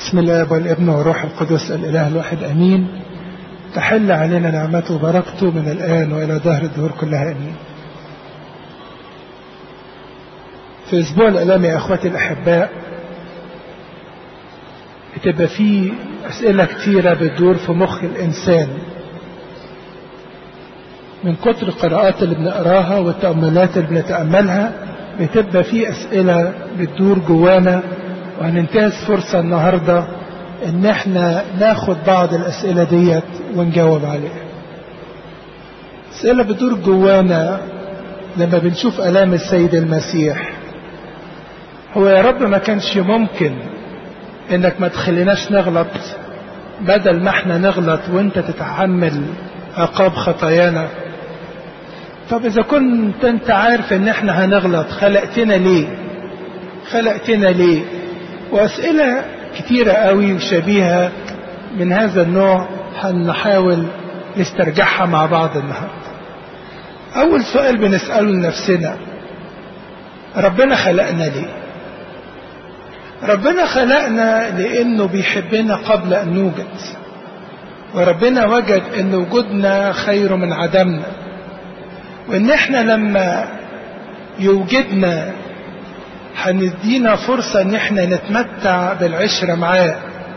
بسم الله والابن والروح القدس الإله الواحد أمين تحل علينا نعمته وبركته من الآن وإلى دهر الدهور كلها أمين في أسبوع الإعلام يا أخواتي الأحباء بتبقى فيه أسئلة كتيرة بتدور في مخ الإنسان من كتر القراءات اللي بنقراها والتأملات اللي بنتأملها بتبقى فيه أسئلة بتدور جوانا وهننتهز فرصة النهاردة ان احنا ناخد بعض الاسئلة ديت ونجاوب عليها اسئلة بتدور جوانا لما بنشوف الام السيد المسيح هو يا رب ما كانش ممكن انك ما تخليناش نغلط بدل ما احنا نغلط وانت تتحمل عقاب خطايانا طب اذا كنت انت عارف ان احنا هنغلط خلقتنا ليه خلقتنا ليه وأسئلة كتيرة قوي وشبيهة من هذا النوع هنحاول نسترجعها مع بعض النهاردة أول سؤال بنسأله لنفسنا ربنا خلقنا ليه ربنا خلقنا لأنه بيحبنا قبل أن نوجد وربنا وجد أن وجودنا خير من عدمنا وأن احنا لما يوجدنا هندينا فرصة ان احنا نتمتع بالعشرة معاه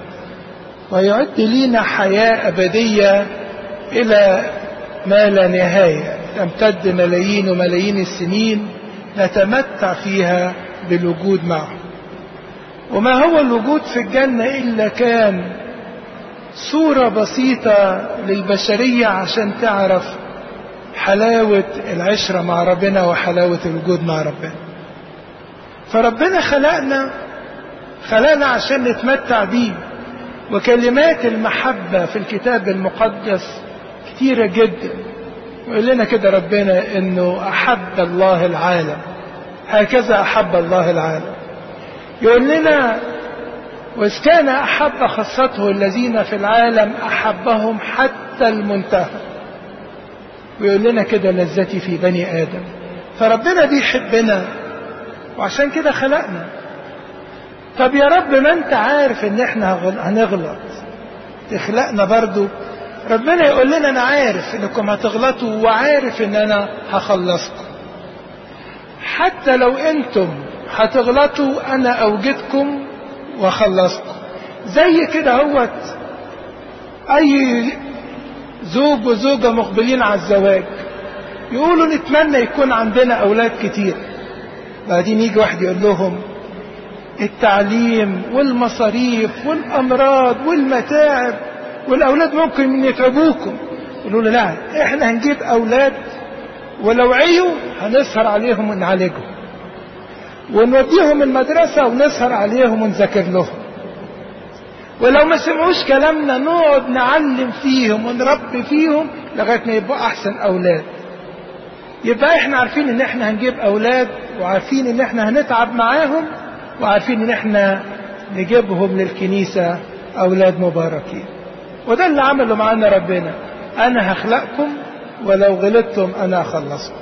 ويعد لينا حياة أبدية إلى ما لا نهاية تمتد ملايين وملايين السنين نتمتع فيها بالوجود معه وما هو الوجود في الجنة إلا كان صورة بسيطة للبشرية عشان تعرف حلاوة العشرة مع ربنا وحلاوة الوجود مع ربنا فربنا خلقنا خلقنا عشان نتمتع بيه وكلمات المحبة في الكتاب المقدس كتيرة جدا ويقول لنا كده ربنا انه احب الله العالم هكذا احب الله العالم يقول لنا واذ كان احب خاصته الذين في العالم احبهم حتى المنتهى ويقول لنا كده لذتي في بني ادم فربنا بيحبنا وعشان كده خلقنا طب يا رب ما انت عارف ان احنا هنغلط تخلقنا برضو ربنا يقول لنا انا عارف انكم هتغلطوا وعارف ان انا هخلصكم حتى لو انتم هتغلطوا انا اوجدكم واخلصكم زي كده هوت اي زوج وزوجة مقبلين على الزواج يقولوا نتمنى يكون عندنا اولاد كتير بعدين يجي واحد يقول لهم التعليم والمصاريف والامراض والمتاعب والاولاد ممكن يتعبوكم يقولوا له لا احنا هنجيب اولاد ولو عيوا هنسهر عليهم ونعالجهم ونوديهم المدرسة ونسهر عليهم ونذاكر لهم ولو ما سمعوش كلامنا نقعد نعلم فيهم ونربي فيهم لغاية ما يبقوا أحسن أولاد يبقى احنا عارفين ان احنا هنجيب اولاد وعارفين ان احنا هنتعب معاهم وعارفين ان احنا نجيبهم للكنيسة اولاد مباركين وده اللي عمله معانا ربنا انا هخلقكم ولو غلطتم انا اخلصكم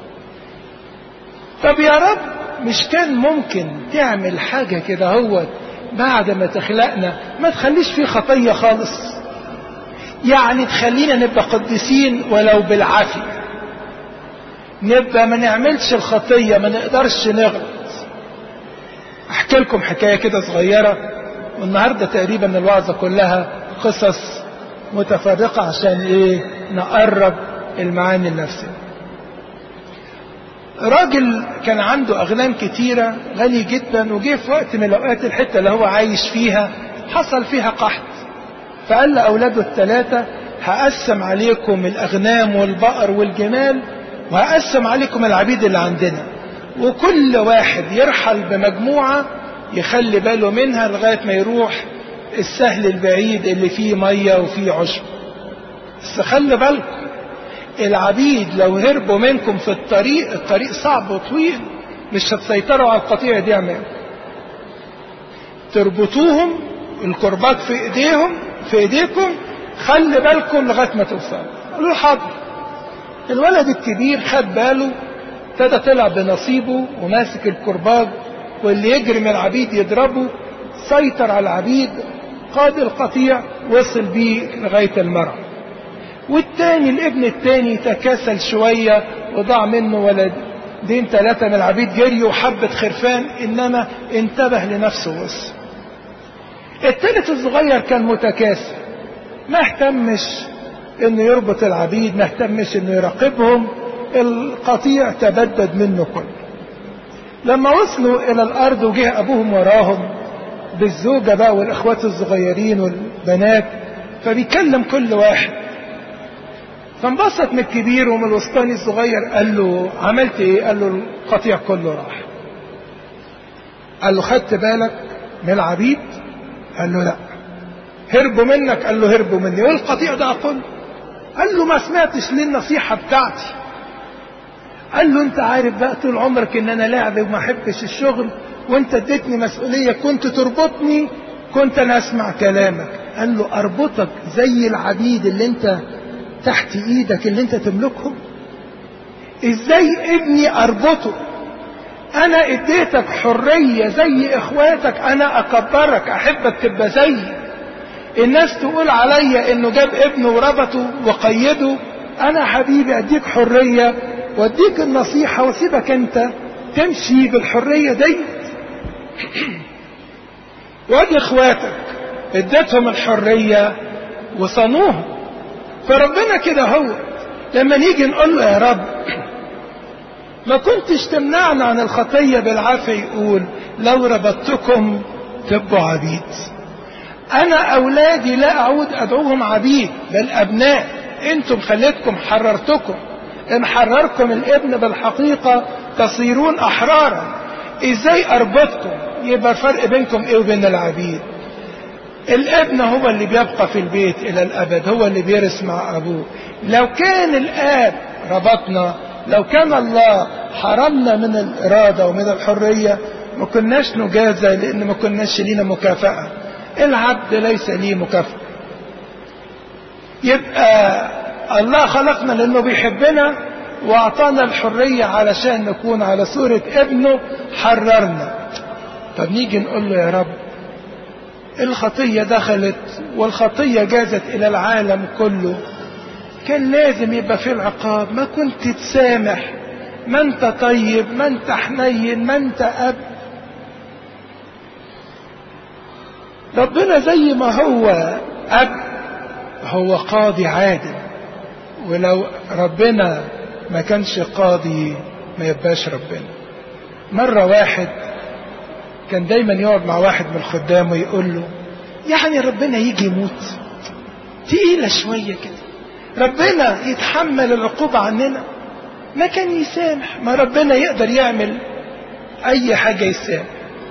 طب يا رب مش كان ممكن تعمل حاجة كده هو بعد ما تخلقنا ما تخليش فيه خطية خالص يعني تخلينا نبقى قديسين ولو بالعافية نبقى ما نعملش الخطية ما نقدرش نغلط احكي لكم حكاية كده صغيرة والنهاردة تقريبا الوعظة كلها قصص متفرقة عشان ايه نقرب المعاني النفسية راجل كان عنده اغنام كتيرة غني جدا وجه في وقت من الاوقات الحتة اللي هو عايش فيها حصل فيها قحط فقال لاولاده الثلاثة هقسم عليكم الاغنام والبقر والجمال وهقسم عليكم العبيد اللي عندنا وكل واحد يرحل بمجموعة يخلي باله منها لغاية ما يروح السهل البعيد اللي فيه مية وفيه عشب بس خلي بالكم العبيد لو هربوا منكم في الطريق الطريق صعب وطويل مش هتسيطروا على القطيع دي عمام تربطوهم الكربات في ايديهم في ايديكم خلي بالكم لغايه ما توصلوا قالوا حاضر الولد الكبير خد باله ابتدى طلع بنصيبه وماسك الكرباج واللي يجري من العبيد يضربه سيطر على العبيد قاد القطيع وصل بيه لغاية المرأة والتاني الابن التاني تكاسل شوية وضاع منه ولدين ثلاثة من العبيد جريوا وحبة خرفان إنما انتبه لنفسه بس التالت الصغير كان متكاسل ما اهتمش انه يربط العبيد ما اهتمش انه يراقبهم القطيع تبدد منه كله لما وصلوا الى الارض وجه ابوهم وراهم بالزوجة بقى والاخوات الصغيرين والبنات فبيكلم كل واحد فانبسط من الكبير ومن الوسطاني الصغير قال له عملت ايه قال له القطيع كله راح قال له خدت بالك من العبيد قال له لا هربوا منك قال له هربوا مني والقطيع ده كله قال له ما سمعتش ليه النصيحة بتاعتي قال له انت عارف بقى طول عمرك ان انا لاعب وما احبش الشغل وانت اديتني مسؤولية كنت تربطني كنت انا اسمع كلامك قال له اربطك زي العبيد اللي انت تحت ايدك اللي انت تملكهم ازاي ابني اربطه انا اديتك حرية زي اخواتك انا اكبرك احبك تبقى زيي الناس تقول عليا انه جاب ابنه وربطه وقيده انا حبيبي اديك حرية واديك النصيحة واسيبك انت تمشي بالحرية دي وادي اخواتك اديتهم الحرية وصنوهم فربنا كده هو لما نيجي نقول له يا رب ما كنتش تمنعنا عن الخطية بالعافية يقول لو ربطتكم تبقوا عبيد انا اولادي لا اعود ادعوهم عبيد بل ابناء انتم خليتكم حررتكم ان حرركم الابن بالحقيقة تصيرون احرارا ازاي اربطكم يبقى الفرق بينكم ايه وبين العبيد الابن هو اللي بيبقى في البيت الى الابد هو اللي بيرث مع ابوه لو كان الاب ربطنا لو كان الله حرمنا من الارادة ومن الحرية ما كناش نجازى لان ما كناش لينا مكافأة العبد ليس ليه مكافأة يبقى الله خلقنا لانه بيحبنا واعطانا الحرية علشان نكون على صورة ابنه حررنا طب نيجي نقول له يا رب الخطية دخلت والخطية جازت الى العالم كله كان لازم يبقى في العقاب ما كنت تسامح ما انت طيب ما انت حنين ما انت اب ربنا زي ما هو اب هو قاضي عادل ولو ربنا ما كانش قاضي ما يبقاش ربنا مرة واحد كان دايما يقعد مع واحد من الخدام ويقول له يعني ربنا يجي يموت تقيلة شوية كده ربنا يتحمل العقوبة عننا ما كان يسامح ما ربنا يقدر يعمل اي حاجة يسامح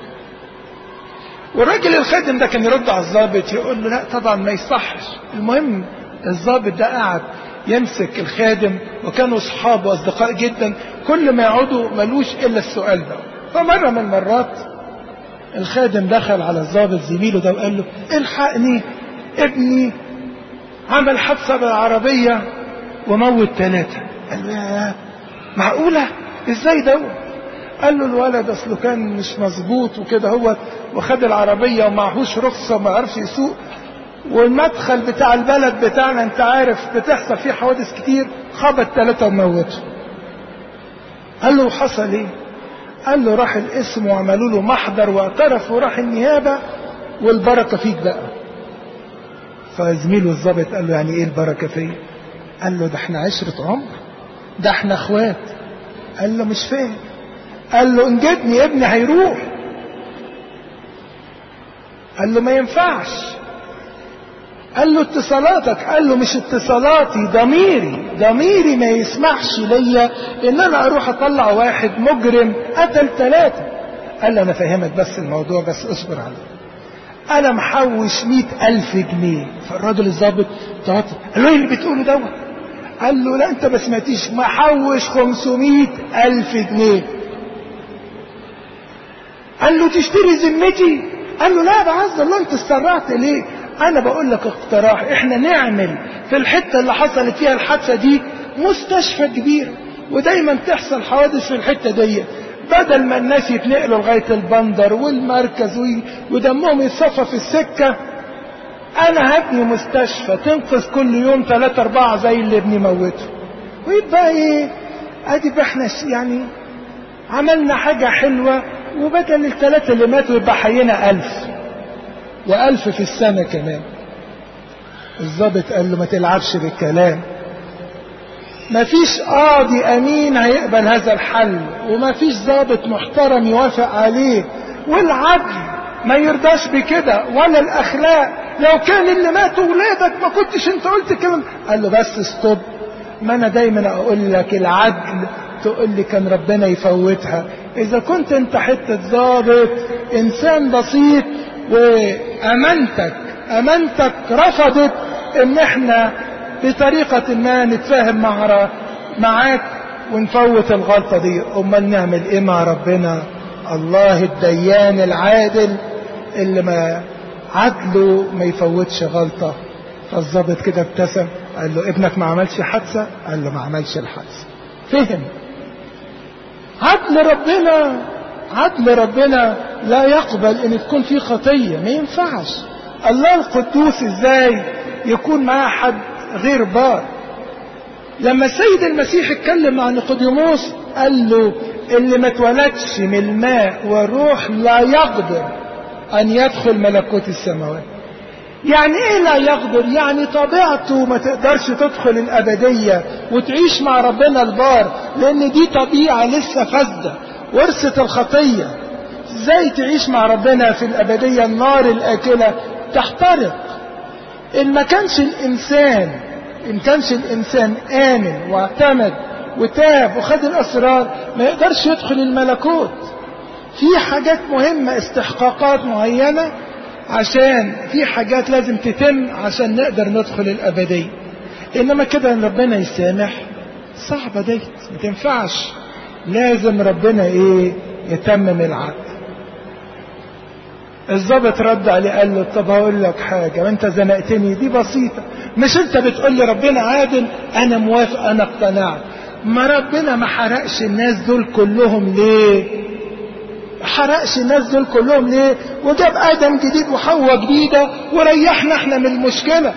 والراجل الخادم ده كان يرد على الضابط يقول له لا طبعا ما يصحش المهم الضابط ده قعد يمسك الخادم وكانوا اصحاب واصدقاء جدا كل ما يقعدوا ملوش الا السؤال ده فمره من المرات الخادم دخل على الضابط زميله ده وقال له الحقني ابني عمل حادثه بالعربيه وموت ثلاثه قال له يا معقوله ازاي ده قال له الولد اصله كان مش مظبوط وكده هو وخد العربيه ومعهوش رخصه وما عرفش يسوق والمدخل بتاع البلد بتاعنا انت عارف بتحصل فيه حوادث كتير خبط ثلاثة وموته قال له حصل ايه قال له راح الاسم وعملوا له محضر واعترف وراح النيابة والبركة فيك بقى فزميله الظابط قال له يعني ايه البركة فيا قال له ده احنا عشرة عمر ده احنا اخوات قال له مش فاهم قال له انجدني ابني هيروح قال له ما ينفعش قال له اتصالاتك قال له مش اتصالاتي ضميري ضميري ما يسمحش ليا ان انا اروح اطلع واحد مجرم قتل ثلاثة قال له انا فاهمك بس الموضوع بس اصبر عليه انا محوش مئة الف جنيه فالراجل الظابط توتر قال له ايه اللي بتقوله دوت قال له لا انت ما سمعتيش محوش خمسمائة الف جنيه قال له تشتري ذمتي قال له لا بعز الله انت استرعت ليه انا بقول لك اقتراح احنا نعمل في الحتة اللي حصلت فيها الحادثة دي مستشفى كبير ودايما تحصل حوادث في الحتة دي بدل ما الناس يتنقلوا لغاية البندر والمركز ودمهم يتصفى في السكة انا هبني مستشفى تنقذ كل يوم ثلاثة اربعة زي اللي ابني موته ويبقى ايه ادي احنا يعني عملنا حاجة حلوة وبدل الثلاثة اللي ماتوا يبقى حينا ألف وألف في السنة كمان الضابط قال له ما تلعبش بالكلام مفيش قاضي أمين هيقبل هذا الحل ومفيش ضابط محترم يوافق عليه والعدل ما يرضاش بكده ولا الأخلاق لو كان اللي ماتوا ولادك ما كنتش انت قلت كلام قال له بس ستوب ما انا دايما اقول لك العدل تقول لي كان ربنا يفوتها اذا كنت انت حتة ضابط انسان بسيط وامانتك امانتك رفضت ان احنا بطريقة ما نتفاهم مع معاك ونفوت الغلطة دي امال نعمل ايه مع ربنا الله الديان العادل اللي ما عدله ما يفوتش غلطة فالظابط كده ابتسم قال له ابنك ما عملش حادثة قال له ما عملش الحادثة فهم عدل ربنا عدل ربنا لا يقبل ان تكون في خطية ما ينفعش الله القدوس ازاي يكون معاه حد غير بار لما السيد المسيح اتكلم مع نيقوديموس قال له اللي ما اتولدش من الماء والروح لا يقدر ان يدخل ملكوت السماوات يعني ايه لا يقدر يعني طبيعته ما تقدرش تدخل الابدية وتعيش مع ربنا البار لان دي طبيعة لسه فاسدة ورثة الخطية ازاي تعيش مع ربنا في الابدية النار الاكلة تحترق ان ما كانش الانسان ان كانش الانسان امن واعتمد وتاب وخد الاسرار ما يقدرش يدخل الملكوت في حاجات مهمة استحقاقات معينة عشان في حاجات لازم تتم عشان نقدر ندخل الأبدية إنما كده إن ربنا يسامح صعبة ديت ما تنفعش لازم ربنا إيه يتمم العقد الضابط رد عليه قال له طب هقول لك حاجة وانت زنقتني دي بسيطة مش انت بتقول لي ربنا عادل انا موافق انا اقتنعت ما ربنا ما حرقش الناس دول كلهم ليه حرقش الناس دول كلهم ليه وجاب ادم جديد وحواء جديدة وريحنا احنا من المشكلة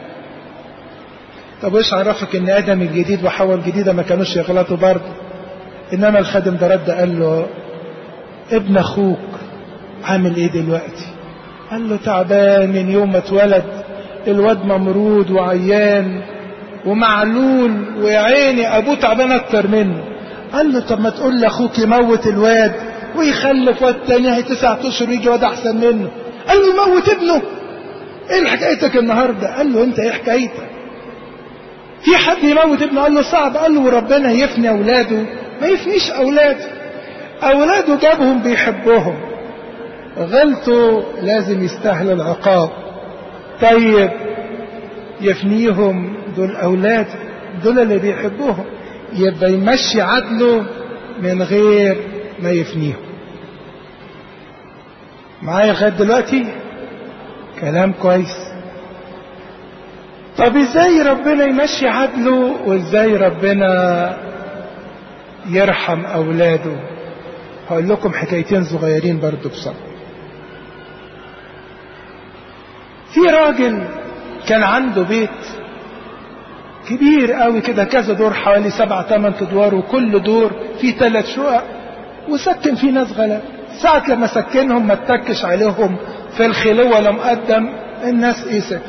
طب ايش عرفك ان ادم الجديد وحواء الجديدة ما كانوش يغلطوا برضه انما الخادم ده رد قال له ابن اخوك عامل ايه دلوقتي قال له تعبان من يوم ما اتولد الواد ممرود وعيان ومعلول ويا عيني ابوه تعبان اكتر منه قال له طب ما تقول لاخوك يموت الواد ويخلف واد تاني هي تسعة اشهر يجي واد احسن منه قال له يموت ابنه ايه حكايتك النهارده قال له انت ايه حكايتك في حد يموت ابنه قال له صعب قال له وربنا يفني اولاده ما يفنيش اولاده اولاده جابهم بيحبهم غلطوا لازم يستاهلوا العقاب طيب يفنيهم دول أولاد دول اللي بيحبوهم يبقى يمشي عدله من غير ما يفنيهم معايا لغايه دلوقتي كلام كويس طب ازاي ربنا يمشي عدله وازاي ربنا يرحم اولاده هقول لكم حكايتين صغيرين برضو بسرعه في راجل كان عنده بيت كبير قوي كده كذا دور حوالي سبع ثمان ادوار وكل دور فيه ثلاث شقق وسكن فيه ناس غلاب ساعة لما سكنهم ما اتكش عليهم في الخلو ولا مقدم الناس ايه سكت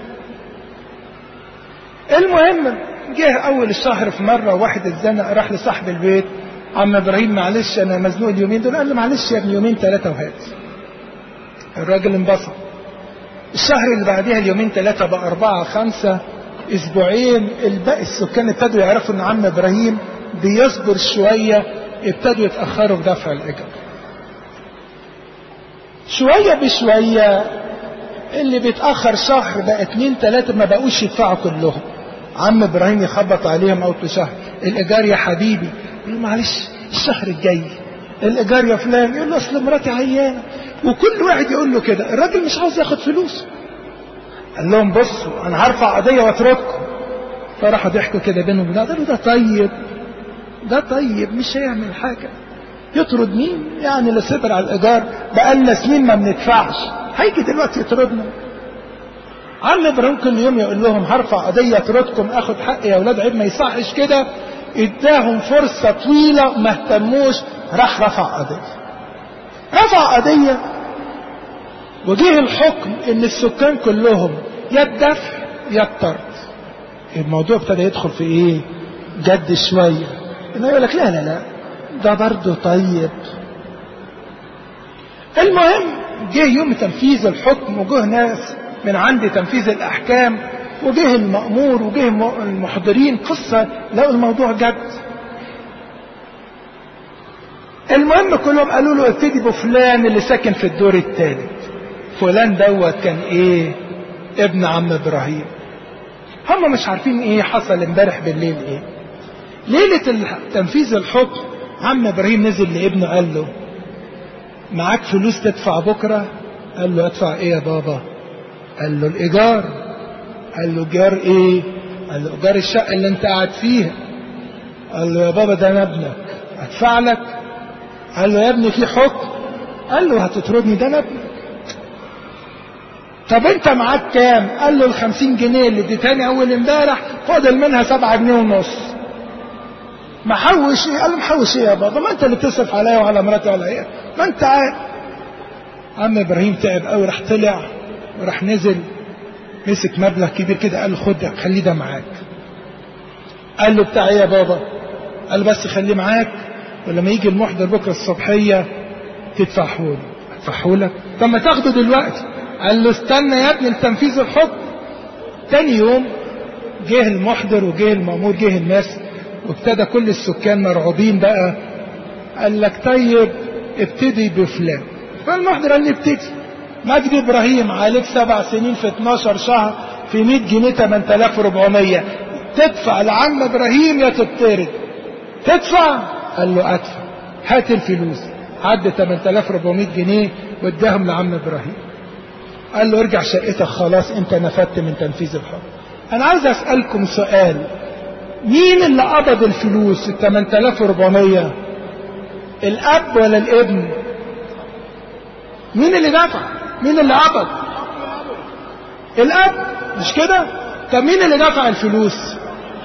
المهم جه اول الشهر في مرة واحد اتزنق راح لصاحب البيت عم ابراهيم معلش انا مزنوق اليومين دول قال له معلش يا ابني يومين ثلاثة وهات الراجل انبسط الشهر اللي بعديها اليومين ثلاثة بقى أربعة خمسة أسبوعين الباقي السكان ابتدوا يعرفوا إن عم إبراهيم بيصبر شوية ابتدوا يتأخروا في دفع الإيجار. شوية بشوية اللي بيتأخر شهر بقى اتنين تلاتة ما بقوش يدفعوا كلهم. عم إبراهيم يخبط عليهم أول شهر الإيجار يا حبيبي يقول معلش الشهر الجاي الإيجار يا فلان يقول له أصل مراتي عيانة وكل واحد يقول له كده الراجل مش عاوز ياخد فلوس قال لهم بصوا انا هرفع قضيه واترككم فراحوا ضحكوا كده بينهم وبين قالوا ده طيب ده طيب مش هيعمل حاجه يطرد مين يعني اللي صبر على الايجار بقالنا سنين ما بندفعش هيجي دلوقتي يطردنا عم ابراهيم كل يوم يقول لهم هرفع قضيه اطردكم اخد حقي يا اولاد عيب ما يصحش كده اداهم فرصه طويله ما اهتموش راح رفع قضيه رفع قضيه وجه الحكم ان السكان كلهم يا الدفع يا الطرد الموضوع ابتدى يدخل في ايه جد شويه انه يقول لك لا لا لا ده برضه طيب المهم جه يوم تنفيذ الحكم وجه ناس من عند تنفيذ الاحكام وجه المأمور وجه المحضرين قصة لقوا الموضوع جد المهم كلهم قالوا له ابتدي بفلان اللي ساكن في الدور الثالث فلان دوت كان ايه ابن عم ابراهيم هم مش عارفين ايه حصل امبارح بالليل ايه ليلة تنفيذ الحكم عم ابراهيم نزل لابنه قال له معاك فلوس تدفع بكرة قال له ادفع ايه يا بابا قال له الايجار قال له ايجار ايه قال له ايجار الشقة اللي انت قاعد فيها قال له يا بابا ده انا ابنك ادفع لك قال له يا ابني في حكم قال له هتطردني ده انا ابنك طب انت معاك كام قال له الخمسين جنيه اللي اديتاني اول امبارح فاضل منها سبعة جنيه ونص محوش ايه قال له محوش ايه يا بابا ما انت اللي بتصرف عليا وعلى مراتي وعلى ايه ما انت عارف عم ابراهيم تعب قوي راح طلع وراح نزل مسك مبلغ كبير كده قال له خد خليه ده معاك قال له بتاع ايه يا بابا قال له بس خليه معاك ولما يجي المحضر بكره الصبحيه تدفعه له ادفعه لك طب ما تاخده دلوقتي قال له استنى يا ابني لتنفيذ الحكم تاني يوم جه المحضر وجه المأمور جه الناس وابتدى كل السكان مرعوبين بقى قال لك طيب ابتدي بفلان فالمحضر قال لي ابتدي مجدي ابراهيم عليك سبع سنين في 12 شهر في 100 جنيه 8400 تدفع لعم ابراهيم يا تطرد تدفع قال له ادفع هات الفلوس عد 8400 جنيه واداهم لعم ابراهيم قال له ارجع شقتك خلاص انت نفدت من تنفيذ الحكم انا عايز اسالكم سؤال مين اللي قبض الفلوس ال 8400 الاب ولا الابن مين اللي دفع مين اللي قبض الاب مش كده طب مين اللي دفع الفلوس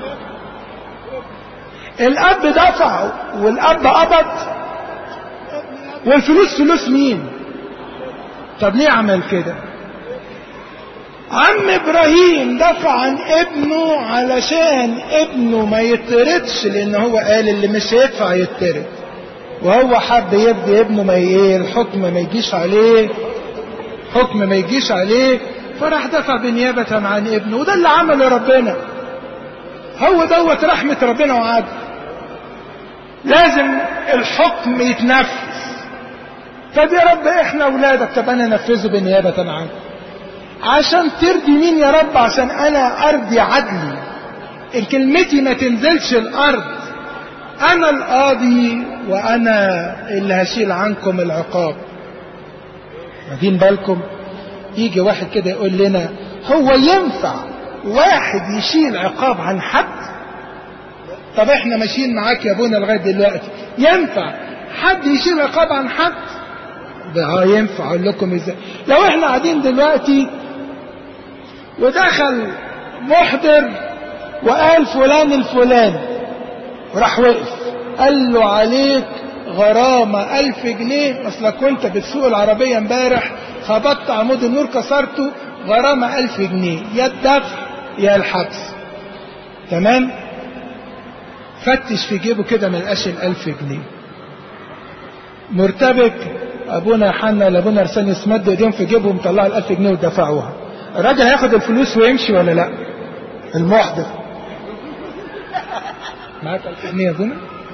الاب دفع والاب قبض والفلوس فلوس مين طب ليه عمل كده عم ابراهيم دفع عن ابنه علشان ابنه ما يطردش لان هو قال اللي مش هيدفع يطرد وهو حب يدي ابنه ما ايه الحكم ما يجيش عليه حكم ما يجيش عليه فراح دفع بنيابة عن ابنه وده اللي عمله ربنا هو دوت رحمة ربنا وعدل لازم الحكم يتنفذ طب يا رب احنا اولادك طب انا انفذه بنيابة عنك عشان ترضي مين يا رب عشان انا ارضي عدلي ان كلمتي ما تنزلش الارض انا القاضي وانا اللي هشيل عنكم العقاب واخدين بالكم يجي واحد كده يقول لنا هو ينفع واحد يشيل عقاب عن حد طب احنا ماشيين معاك يا ابونا لغايه دلوقتي ينفع حد يشيل عقاب عن حد ده اه ينفع اقول لكم ازاي لو احنا قاعدين دلوقتي ودخل محضر وقال فلان الفلاني وراح وقف قال له عليك غرامة ألف جنيه أصلك كنت بتسوق العربية امبارح خبطت عمود النور كسرته غرامة ألف جنيه يا الدفع يا الحبس تمام فتش في جيبه كده ما لقاش الألف جنيه مرتبك أبونا حنا لأبونا أرسانيوس مد إيديهم في جيبهم طلعوا الألف جنيه ودفعوها الراجل هياخد الفلوس ويمشي ولا لا المحضر معاك ألف جنيه يا أبونا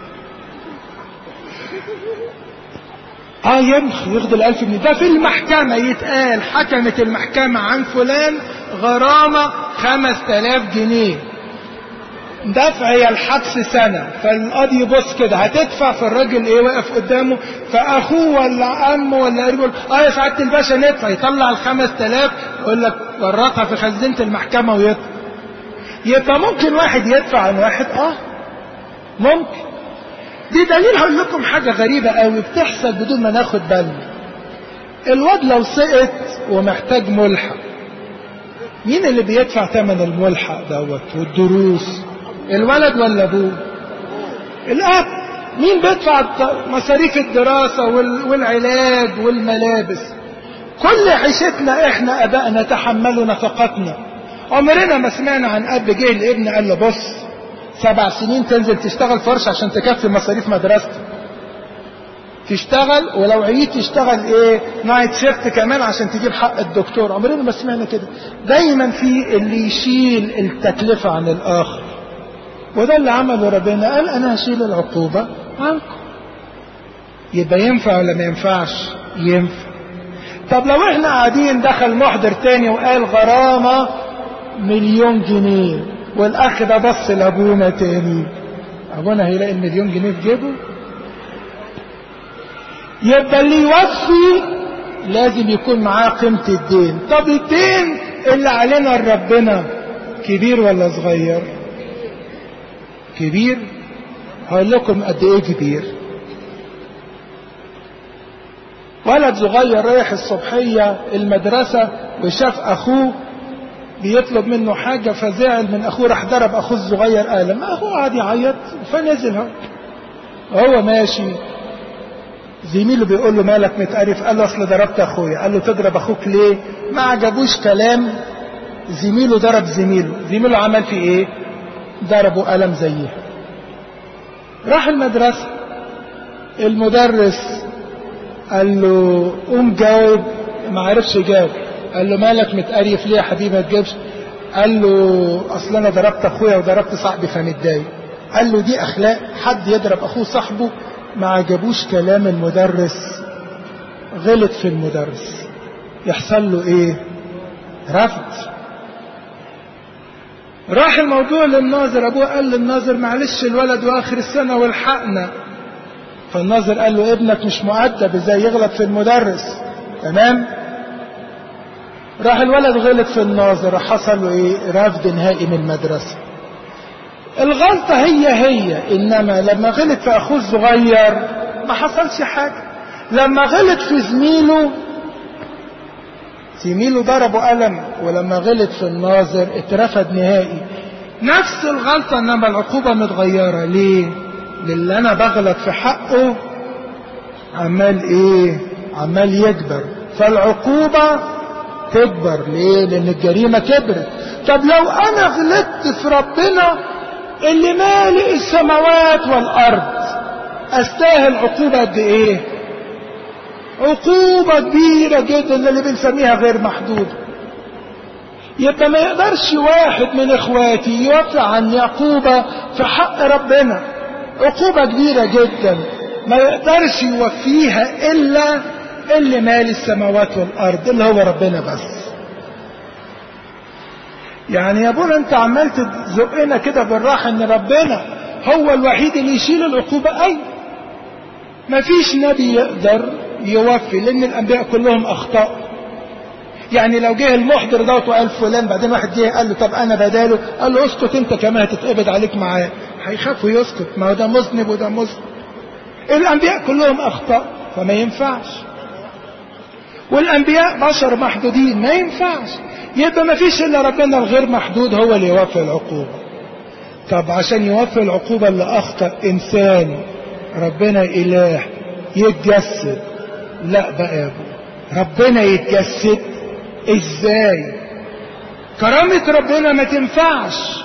اه يمشي ياخد الألف جنيه ده في المحكمة يتقال حكمت المحكمة عن فلان غرامة خمس تلاف جنيه دفع يا الحبس سنة فالقاضي يبص كده هتدفع فالراجل ايه واقف قدامه فاخوه ولا عمه ولا يقول اه يا سعادة الباشا ندفع يطلع الخمس تلاف يقول لك ورطها في خزينة المحكمة ويطلع يبقى ممكن واحد يدفع عن واحد اه ممكن دي دليل هقول لكم حاجة غريبة قوي بتحصل بدون ما ناخد بالنا الواد لو سقط ومحتاج ملحق مين اللي بيدفع ثمن الملحق دوت والدروس الولد ولا ابوه الاب مين بيدفع مصاريف الدراسة والعلاج والملابس كل عيشتنا احنا ابائنا تحملوا نفقاتنا عمرنا ما سمعنا عن اب جه لابن قال له بص سبع سنين تنزل تشتغل فرش عشان تكفي مصاريف مدرستك تشتغل ولو عييت تشتغل ايه نايت شيفت كمان عشان تجيب حق الدكتور عمرنا ما سمعنا كده دايما في اللي يشيل التكلفة عن الاخر وده اللي عمله ربنا قال انا هشيل العقوبة عنكم يبقى ينفع ولا ما ينفعش ينفع طب لو احنا قاعدين دخل محضر تاني وقال غرامة مليون جنيه والاخ ده بص لابونا تاني ابونا هيلاقي المليون جنيه في جيبه يبقى اللي يوفي لازم يكون معاه قيمة الدين طب الدين اللي علينا لربنا كبير ولا صغير كبير هقول لكم قد ايه كبير ولد صغير رايح الصبحية المدرسة وشاف اخوه بيطلب منه حاجة فزعل من اخوه راح ضرب اخوه الصغير قلم اخوه قعد يعيط فنزل هو وهو ماشي زميله بيقول له مالك متقرف قال له اصل ضربت اخويا قال له تضرب اخوك ليه ما عجبوش كلام زميله ضرب زميله زميله عمل فيه ايه ضربه قلم زيه راح المدرسة المدرس قال له قوم جاوب ما عرفش يجاوب قال له مالك متقرف ليه يا حبيبي ما تجاوبش قال له اصل انا ضربت اخويا وضربت صاحبي فمتضايق قال له دي اخلاق حد يضرب اخوه صاحبه ما عجبوش كلام المدرس غلط في المدرس يحصل له ايه رفض راح الموضوع للناظر ابوه قال للناظر معلش الولد واخر السنه والحقنا فالناظر قال له ابنك مش مؤدب ازاي يغلط في المدرس تمام راح الولد غلط في الناظر حصل له ايه رفض نهائي من المدرسه الغلطة هي هي إنما لما غلط في أخوه الصغير ما حصلش حاجة لما غلط في زميله زميله ضربه قلم ولما غلط في الناظر اترفد نهائي نفس الغلطة إنما العقوبة متغيرة ليه؟ للي أنا بغلط في حقه عمال إيه؟ عمال يكبر فالعقوبة تكبر ليه؟ لأن الجريمة كبرت طب لو أنا غلطت في ربنا اللي مالئ السماوات والارض استاهل عقوبة قد ايه عقوبة كبيرة جدا اللي بنسميها غير محدودة يبقى ما يقدرش واحد من اخواتي يوفي عني عقوبة في حق ربنا عقوبة كبيرة جدا ما يقدرش يوفيها الا اللي مالي السماوات والارض اللي هو ربنا بس يعني يا ابونا انت عمال تزقنا كده بالراحة ان ربنا هو الوحيد اللي يشيل العقوبة اي مفيش نبي يقدر يوفي لان الانبياء كلهم اخطاء يعني لو جه المحضر دوت وقال فلان بعدين واحد جه قال له طب انا بداله قال له اسكت انت كمان هتتقبض عليك معاه هيخافوا يسكت ما هو ده مذنب وده مذنب الانبياء كلهم اخطاء فما ينفعش والانبياء بشر محدودين ما ينفعش يبقى ما فيش الا ربنا الغير محدود هو اللي يوفي العقوبة طب عشان يوفي العقوبة اللي اخطأ انسان ربنا اله يتجسد لا بقى يا ابو ربنا يتجسد ازاي كرامة ربنا ما تنفعش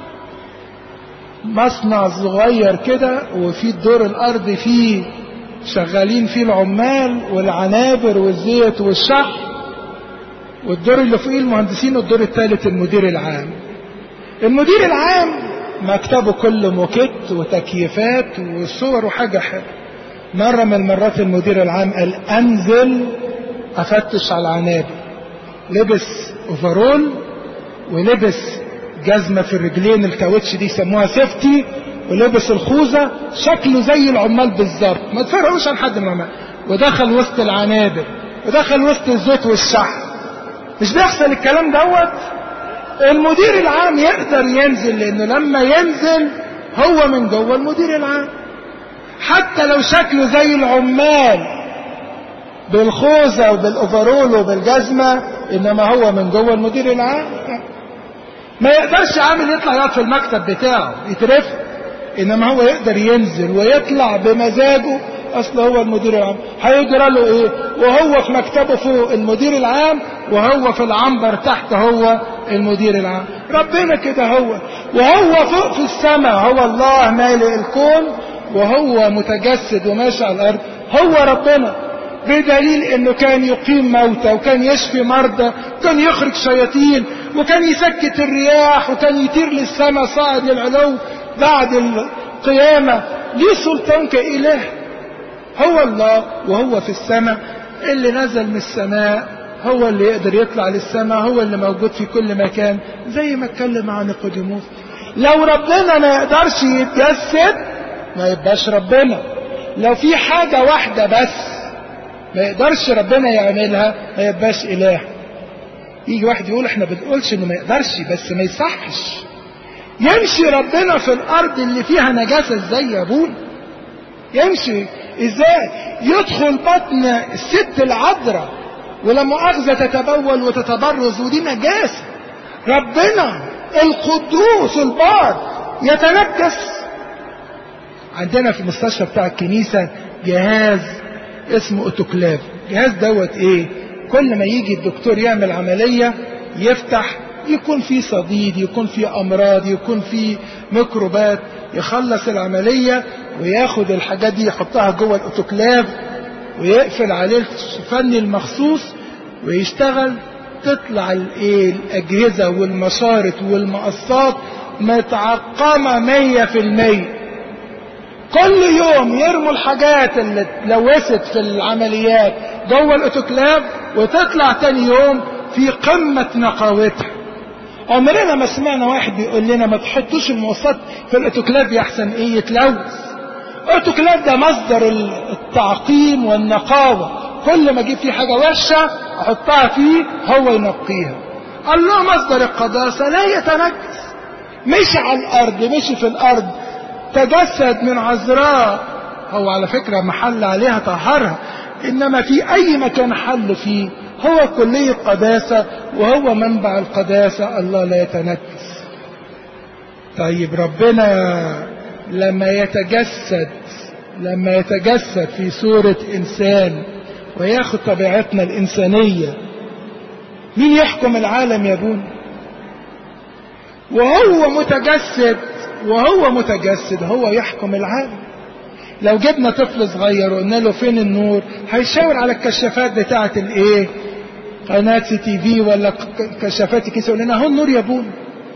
مصنع صغير كده وفي الدور الارضي فيه شغالين فيه العمال والعنابر والزيت والشحن والدور اللي فوقيه المهندسين والدور الثالث المدير العام المدير العام مكتبه كله موكيت وتكييفات وصور وحاجة حلوة مرة من المرات المدير العام قال انزل افتش على العنابر لبس اوفرول ولبس جزمة في الرجلين الكاوتش دي يسموها سيفتي ولبس الخوذة شكله زي العمال بالظبط ما تفرقوش عن حد من العمال ودخل وسط العنابر ودخل وسط الزيت والشحن مش بيحصل الكلام دوت المدير العام يقدر ينزل لانه لما ينزل هو من جوه المدير العام حتى لو شكله زي العمال بالخوذة وبالأوفرول وبالجزمة إنما هو من جوه المدير العام ما يقدرش عامل يطلع يقعد في المكتب بتاعه يترفد إنما هو يقدر ينزل ويطلع بمزاجه أصل هو المدير العام هيجرى له إيه وهو في مكتبه فوق المدير العام وهو في العنبر تحت هو المدير العام ربنا كده هو وهو فوق في السماء هو الله مالئ الكون وهو متجسد وماشي على الأرض هو ربنا بدليل انه كان يقيم موتى وكان يشفي مرضى وكان يخرج شياطين وكان يسكت الرياح وكان يطير للسماء صاعد للعلو بعد القيامة ليه سلطان كإله هو الله وهو في السماء اللي نزل من السماء هو اللي يقدر يطلع للسماء هو اللي موجود في كل مكان زي ما اتكلم عن نيقوديموس لو ربنا ما يقدرش يتجسد ما يبقاش ربنا لو في حاجة واحدة بس ما يقدرش ربنا يعملها ما يبقاش إله يجي واحد يقول احنا بنقولش انه ما يقدرش بس ما يصحش يمشي ربنا في الارض اللي فيها نجاسة ازاي يا ابونا يمشي ازاي يدخل بطن الست العذراء ولما أخذة تتبول وتتبرز ودي نجاسة ربنا القدوس البار يتنجس عندنا في المستشفى بتاع الكنيسة جهاز اسمه اوتوكلاف جهاز دوت ايه كل ما يجي الدكتور يعمل عملية يفتح يكون في صديد يكون في امراض يكون في ميكروبات يخلص العملية وياخد الحاجات دي يحطها جوه الاوتوكلاف ويقفل عليه الفني المخصوص ويشتغل تطلع الايه الاجهزة والمشارط والمقصات متعقمة مية في المية كل يوم يرموا الحاجات اللي اتلوثت في العمليات جوه الاوتوكلاف وتطلع تاني يوم في قمة نقاوتها عمرنا ما سمعنا واحد بيقول لنا ما تحطوش الموصات في الاوتوكلاف يحسن ايه يتلوث الاوتوكلاف ده مصدر التعقيم والنقاوة كل ما اجيب فيه حاجة وحشة احطها فيه هو ينقيها الله مصدر القداسة لا يتنجس مشي على الارض مشي في الارض تجسد من عذراء هو على فكرة محل عليها طهرها إنما في أي مكان حل فيه هو كلية قداسة وهو منبع القداسة الله لا يتنكس طيب ربنا لما يتجسد لما يتجسد في صورة إنسان وياخد طبيعتنا الإنسانية مين يحكم العالم يا بون وهو متجسد وهو متجسد هو يحكم العالم لو جبنا طفل صغير وقلنا له فين النور هيشاور على الكشافات بتاعة الايه قناة سي تي في ولا كشافات الكيسة يقول لنا هو النور يا ابونا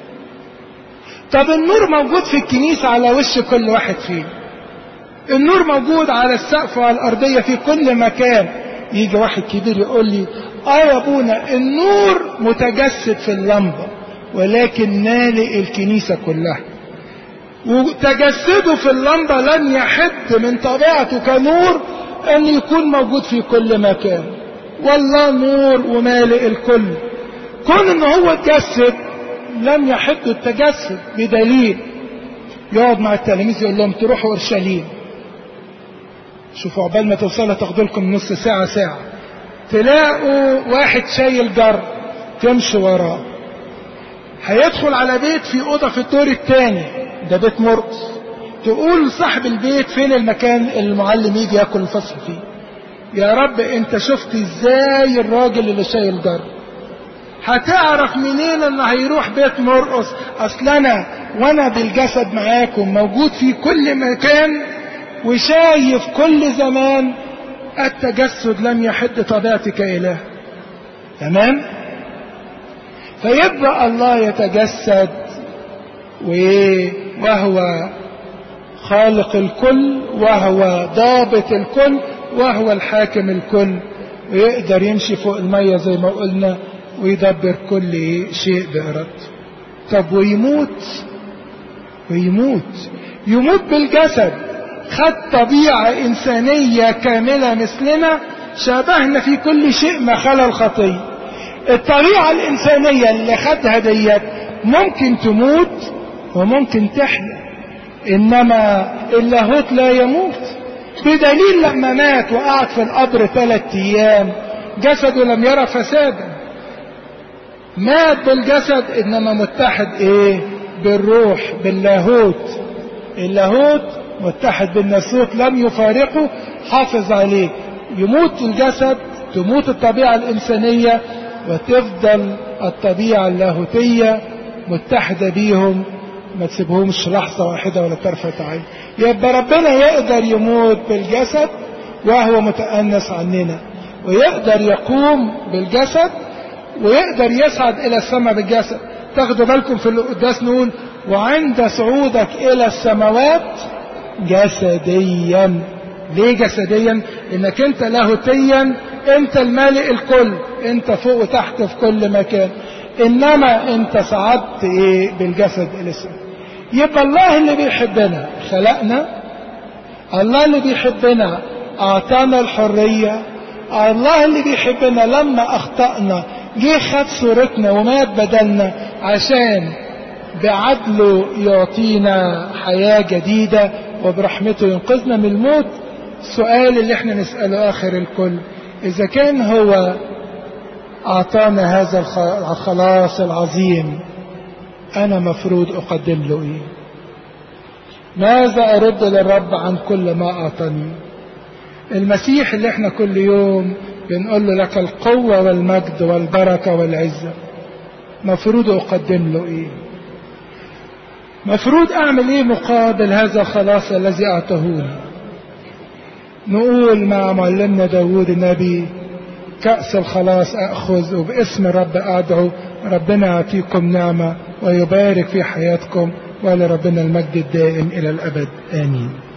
طب النور موجود في الكنيسة على وش كل واحد فينا النور موجود على السقف وعلى الأرضية في كل مكان يجي واحد كبير يقول لي اه يا ابونا النور متجسد في اللمبة ولكن مالئ الكنيسة كلها وتجسده في اللمبة لن يحد من طبيعته كنور أن يكون موجود في كل مكان والله نور ومالئ الكل كون ان هو اتجسد لم يحد التجسد بدليل يقعد مع التلاميذ يقول لهم تروحوا اورشليم شوفوا عقبال ما توصلوا تاخدوا لكم نص ساعة ساعة تلاقوا واحد شايل جر تمشوا وراه هيدخل على بيت في أوضة في الدور الثاني ده بيت مرقص تقول لصاحب البيت فين المكان اللي المعلم يجي ياكل الفصل فيه يا رب انت شفت ازاي الراجل اللي شايل جر هتعرف منين انه هيروح بيت مرقص اصل انا وانا بالجسد معاكم موجود في كل مكان وشايف كل زمان التجسد لم يحد طبيعتي كإله تمام فيبقى الله يتجسد وهو خالق الكل وهو ضابط الكل وهو الحاكم الكل ويقدر يمشي فوق المية زي ما قلنا ويدبر كل شيء بإرادته طب ويموت ويموت يموت بالجسد خد طبيعة إنسانية كاملة مثلنا شابهنا في كل شيء ما خلا الخطية الطبيعة الإنسانية اللي خدها ديت ممكن تموت وممكن تحيا إنما اللاهوت لا يموت بدليل لما مات وقعد في القبر ثلاثة أيام جسده لم يرى فسادا مات بالجسد إنما متحد إيه بالروح باللاهوت اللاهوت متحد بالناسوت لم يفارقه حافظ عليه يموت الجسد تموت الطبيعة الإنسانية وتفضل الطبيعة اللاهوتية متحدة بيهم ما تسيبهمش لحظة واحدة ولا طرفة عين يبقى ربنا يقدر يموت بالجسد وهو متأنس عننا ويقدر يقوم بالجسد ويقدر يصعد إلى السماء بالجسد تاخدوا بالكم في القداس نقول وعند صعودك إلى السماوات جسديا ليه جسديا انك انت لاهوتيا انت المالئ الكل انت فوق وتحت في كل مكان انما انت صعدت ايه بالجسد الى السماء يبقى الله اللي بيحبنا خلقنا الله اللي بيحبنا اعطانا الحرية الله اللي بيحبنا لما اخطأنا جه خد صورتنا ومات بدلنا عشان بعدله يعطينا حياة جديدة وبرحمته ينقذنا من الموت السؤال اللي احنا نسأله آخر الكل إذا كان هو أعطانا هذا الخلاص العظيم أنا مفروض أقدم له إيه ماذا أرد للرب عن كل ما أعطاني المسيح اللي احنا كل يوم بنقول له لك القوة والمجد والبركة والعزة مفروض أقدم له إيه مفروض أعمل إيه مقابل هذا الخلاص الذي أعطهوني نقول مع معلمنا داود النبي كأس الخلاص أخذ وباسم الرب أدعو ربنا يعطيكم نعمة ويبارك في حياتكم ولربنا المجد الدائم إلى الأبد آمين